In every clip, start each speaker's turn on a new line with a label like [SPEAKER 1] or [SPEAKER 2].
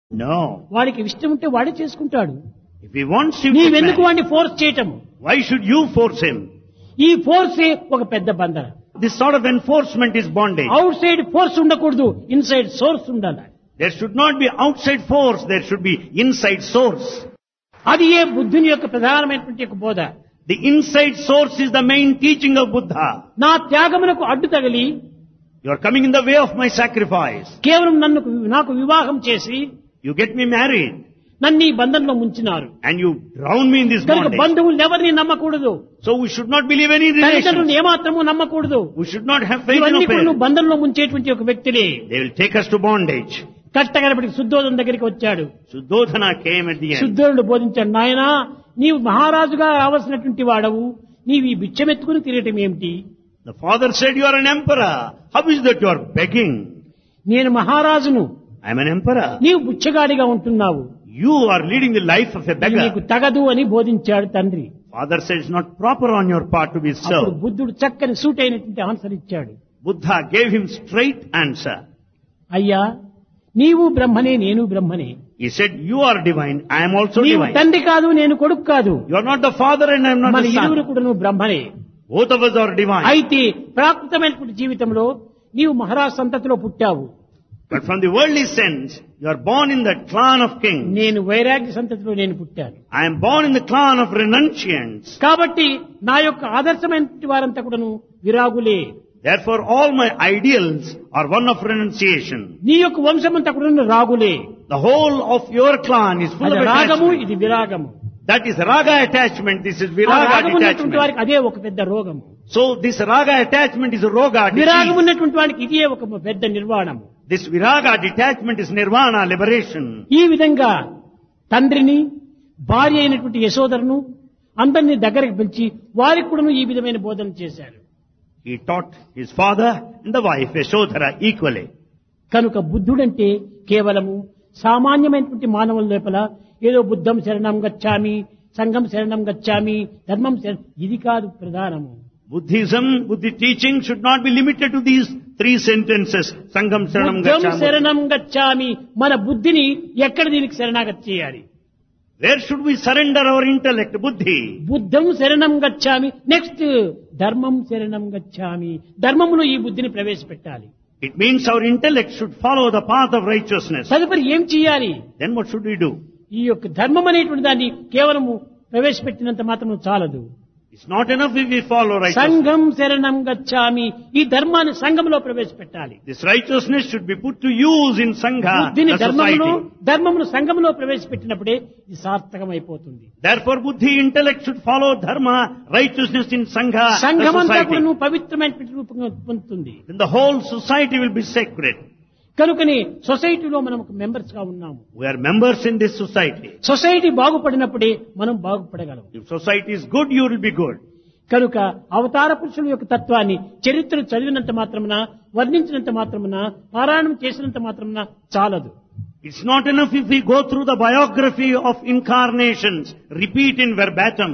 [SPEAKER 1] No.
[SPEAKER 2] వాడికి ఇష్టం ఉంటే వాడే చేసుకుంటాడు
[SPEAKER 1] If he wants you to
[SPEAKER 2] నీవెందుకు
[SPEAKER 1] marry,
[SPEAKER 2] వాడిని ఫోర్స్ చేయటము
[SPEAKER 1] why should you force him?
[SPEAKER 2] ఈ ఫోర్సే ఒక పెద్ద బంధన
[SPEAKER 1] This sort of enforcement is bondage.
[SPEAKER 2] Outside force ఉండకూడదు ఇన్సైడ్ సోర్స్ ఉండాలి
[SPEAKER 1] There should not be outside force, there should be inside source.
[SPEAKER 2] అది ఏ బుద్ధుని యొక్క ప్రధానమైనటువంటి యొక్క బోధ
[SPEAKER 1] The inside source is the main teaching of Buddha.
[SPEAKER 2] నా త్యాగమునకు అడ్డు తగిలి
[SPEAKER 1] You are coming in the way of my sacrifice.
[SPEAKER 2] కేవలం నన్ను నాకు వివాహం చేసి
[SPEAKER 1] You get me married
[SPEAKER 2] నన్ను ఈ బంధంలో ముంచినారు
[SPEAKER 1] and you drown me in this
[SPEAKER 2] కనుక
[SPEAKER 1] bondage.
[SPEAKER 2] బంధువులు ఎవరిని నమ్మకూడదు
[SPEAKER 1] So we should not believe any
[SPEAKER 2] తల్లిదండ్రులను
[SPEAKER 1] relations.
[SPEAKER 2] ఏమాత్రము నమ్మకూడదు
[SPEAKER 1] We should not have faith in
[SPEAKER 2] ఇవన్నీ
[SPEAKER 1] our
[SPEAKER 2] కూడా నువ్వు
[SPEAKER 1] parents.
[SPEAKER 2] బంధంలో ముంచేటువంటి ఒక వ్యక్తిని
[SPEAKER 1] They will take us to bondage.
[SPEAKER 2] కట్టగడపటికి శుద్ధోదం దగ్గరికి వచ్చాడు
[SPEAKER 1] Suddhodana came at the end.
[SPEAKER 2] శుద్ధోడు బోధించాడు నాయనా నీవు మహారాజుగా రావాల్సినటువంటి వాడవు నీవు ఈ బిచ్చమెత్తుకుని తిరగటం ఏమిటి
[SPEAKER 1] The father said, you are an emperor. How is that you are begging?
[SPEAKER 2] నేను మహారాజును
[SPEAKER 1] I am an emperor.
[SPEAKER 2] నీవు బుచ్చగాడిగా ఉంటున్నావు
[SPEAKER 1] You are leading the life of a
[SPEAKER 2] ఇది నీకు
[SPEAKER 1] beggar.
[SPEAKER 2] తగదు అని బోధించాడు తండ్రి
[SPEAKER 1] Father said it's not proper on your part to be
[SPEAKER 2] అప్పుడు
[SPEAKER 1] so.
[SPEAKER 2] బుద్ధుడు చక్కని సూట్ అయినటువంటి ఆన్సర్ ఇచ్చాడు
[SPEAKER 1] Buddha gave him straight answer.
[SPEAKER 2] అయ్యా నీవు బ్రహ్మనే నేను బ్రహ్మనే
[SPEAKER 1] He said, you are divine, I am also
[SPEAKER 2] నీవు
[SPEAKER 1] divine.
[SPEAKER 2] తండ్రి కాదు నేను కొడుకు కాదు
[SPEAKER 1] You are not the father and I am not
[SPEAKER 2] మన
[SPEAKER 1] the
[SPEAKER 2] ఇరువురు
[SPEAKER 1] son.
[SPEAKER 2] కూడా నువ్వు బ్రహ్మనే
[SPEAKER 1] Both of us are divine.
[SPEAKER 2] అయితే ప్రాకృతమైనటువంటి జీవితంలో నీవు మహారాజ్ సంతతిలో పుట్టావు
[SPEAKER 1] But from the worldly sense, you are born in the clan of kings.
[SPEAKER 2] నేను వైరాగ్య సంతతిలో నేను పుట్టాను
[SPEAKER 1] I am born in the clan of renunciants.
[SPEAKER 2] కాబట్టి నా యొక్క ఆదర్శమైనటువంటి వారంతా కూడాను విరాగులే
[SPEAKER 1] Therefore, all my ideals are one of renunciation.
[SPEAKER 2] నీ యొక్క వంశమంతా కూడా రాగులే
[SPEAKER 1] The whole of your clan is full
[SPEAKER 2] అది
[SPEAKER 1] of
[SPEAKER 2] రాగము
[SPEAKER 1] attachment.
[SPEAKER 2] ఇది విరాగము
[SPEAKER 1] That is raga attachment. This is
[SPEAKER 2] ఆ
[SPEAKER 1] viraga
[SPEAKER 2] రాగం ఉన్నటువంటి
[SPEAKER 1] detachment.
[SPEAKER 2] వారికి అదే ఒక పెద్ద రోగము
[SPEAKER 1] So this raga attachment is a roga
[SPEAKER 2] విరాగం
[SPEAKER 1] disease.
[SPEAKER 2] ఉన్నటువంటి వారికి ఇదే ఒక పెద్ద నిర్వాణము
[SPEAKER 1] This viraga detachment is nirvana, liberation.
[SPEAKER 2] ఈ విధంగా తండ్రిని భార్య అయినటువంటి యశోదరను అందరినీ దగ్గరికి పిలిచి వారికి కూడా ఈ విధమైన బోధన చేశారు
[SPEAKER 1] He taught his father and the wife Yashodhara equally.
[SPEAKER 2] కనుక బుద్ధుడంటే కేవలము సామాన్యమైనటువంటి మానవుల లోపల ఏదో బుద్ధం శరణం గచ్చామి సంఘం శరణం గచ్చామి ధర్మం శరణం ఇది కాదు ప్రధానము
[SPEAKER 1] Buddhism, Buddhi teaching should not be limited to these three sentences. Sangam Saranam
[SPEAKER 2] బుద్ధం
[SPEAKER 1] Gacchami.
[SPEAKER 2] శరణం గచ్చామి మన బుద్ధిని ఎక్కడ దీనికి శరణాగతి చేయాలి
[SPEAKER 1] Where should we surrender our intellect, Buddhi?
[SPEAKER 2] బుద్ధం శరణం గచ్చామి నెక్స్ట్ ధర్మం శరణం గచ్చామి ధర్మములో ఈ బుద్ధిని ప్రవేశపెట్టాలి
[SPEAKER 1] It means our intellect should follow the path of righteousness.
[SPEAKER 2] తదుపరి ఏం చేయాలి
[SPEAKER 1] Then what should we do?
[SPEAKER 2] ఈ యొక్క ధర్మం అనేటువంటి దాన్ని కేవలము ప్రవేశపెట్టినంత మాత్రం చాలదు
[SPEAKER 1] It's not enough if we follow righteousness.
[SPEAKER 2] సంఘం శరణం గచ్చామి ఈ ధర్మాన్ని సంఘంలో ప్రవేశపెట్టాలి
[SPEAKER 1] This righteousness should be put to use in Sangha,
[SPEAKER 2] బుద్ధిని
[SPEAKER 1] the
[SPEAKER 2] ధర్మమును
[SPEAKER 1] society.
[SPEAKER 2] ధర్మమును సంఘంలో ప్రవేశపెట్టినప్పుడే ఇది సార్థకం అయిపోతుంది
[SPEAKER 1] Therefore, Buddhi intellect should follow Dharma, righteousness in Sangha, the
[SPEAKER 2] సంఘమంతా
[SPEAKER 1] society.
[SPEAKER 2] కూడా పవిత్రమైనటువంటి రూపంగా పొందుతుంది
[SPEAKER 1] Then the whole society will be sacred.
[SPEAKER 2] కనుకని సొసైటీలో మనం ఒక మెంబర్స్ గా ఉన్నాము
[SPEAKER 1] We are members in this society.
[SPEAKER 2] Society బాగుపడినప్పుడే మనం బాగుపడగలం
[SPEAKER 1] If society is good, you will be good.
[SPEAKER 2] కనుక అవతార పురుషుల యొక్క తత్వాన్ని చరిత్ర చదివినంత మాత్రమున వర్ణించినంత మాత్రమున పారాయణం చేసినంత మాత్రమున చాలదు
[SPEAKER 1] It's not enough if we go through the biography of incarnations, repeat in verbatim.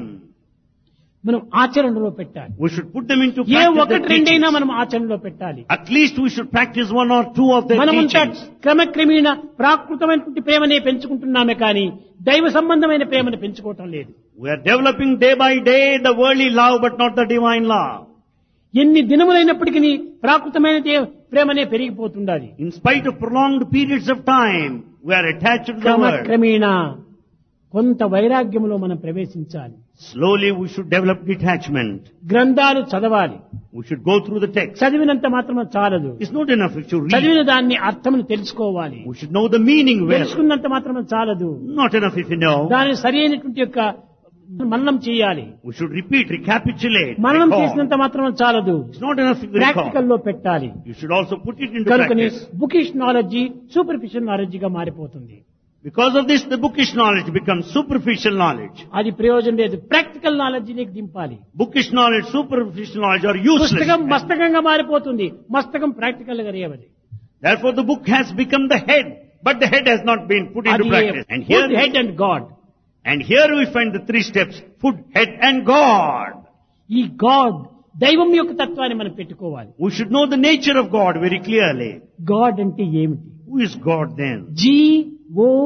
[SPEAKER 2] మనం ఆచరణలో పెట్టాలి
[SPEAKER 1] We should put them into
[SPEAKER 2] A
[SPEAKER 1] practice. the
[SPEAKER 2] ఒకటి రెండైనా
[SPEAKER 1] teachings.
[SPEAKER 2] మనం ఆచరణలో పెట్టాలి
[SPEAKER 1] At least we should practice one or two of their
[SPEAKER 2] మనమంతా
[SPEAKER 1] teachings.
[SPEAKER 2] క్రమక్రమేణ ప్రాకృతమైనటువంటి ప్రేమనే పెంచుకుంటున్నామే కానీ దైవ సంబంధమైన ప్రేమను పెంచుకోవటం లేదు
[SPEAKER 1] We are developing day by day the worldly love but not the divine love.
[SPEAKER 2] ఎన్ని దినములైనప్పటికీ ప్రాకృతమైన దే- ప్రేమనే పెరిగిపోతుండాలి
[SPEAKER 1] In spite of prolonged periods of time, we are attached to the world.
[SPEAKER 2] క్రమక్రమేణ కొంత వైరాగ్యములో మనం ప్రవేశించాలి
[SPEAKER 1] Slowly we should develop detachment.
[SPEAKER 2] గ్రంథాలు చదవాలి
[SPEAKER 1] We should go through the text.
[SPEAKER 2] చదివినంత మాత్రం చాలదు
[SPEAKER 1] It's not enough if you read.
[SPEAKER 2] చదివిన దాన్ని అర్థమును తెలుసుకోవాలి
[SPEAKER 1] We should know the meaning well.
[SPEAKER 2] తెలుసుకున్నంత మాత్రం చాలదు
[SPEAKER 1] Not enough if you know.
[SPEAKER 2] దాని సరి అయినటువంటి యొక్క మననం చేయాలి
[SPEAKER 1] We should repeat, recapitulate.
[SPEAKER 2] మననం
[SPEAKER 1] recall.
[SPEAKER 2] చేసినంత మాత్రం చాలదు
[SPEAKER 1] It's not enough if you
[SPEAKER 2] practical
[SPEAKER 1] recall.
[SPEAKER 2] లో పెట్టాలి
[SPEAKER 1] You should also put it into
[SPEAKER 2] కనుకని
[SPEAKER 1] practice.
[SPEAKER 2] బుకిష్ నాలెడ్జి సూపర్ఫిషియల్ నాలెడ్జిగా మారిపోతుంది
[SPEAKER 1] Because of this, the bookish knowledge becomes superficial knowledge.
[SPEAKER 2] అది ప్రయోజనం లేదు ప్రాక్టికల్ నాలెడ్జి నీకు దింపాలి
[SPEAKER 1] Bookish knowledge, superficial knowledge are useless.
[SPEAKER 2] పుస్తకం మస్తకంగా మారిపోతుంది మస్తకం ప్రాక్టికల్ గా రేవది
[SPEAKER 1] Therefore, the book has become the head, but the head has not been put into
[SPEAKER 2] అది
[SPEAKER 1] practice. And here,
[SPEAKER 2] head and God
[SPEAKER 1] and here we find the three steps: food, head, and God.
[SPEAKER 2] ఈ God దైవం యొక్క తత్వాన్ని మనం పెట్టుకోవాలి
[SPEAKER 1] We should know the nature of God very clearly.
[SPEAKER 2] God అంటే ఏమిటి
[SPEAKER 1] Who is God then?
[SPEAKER 2] జీ ఓ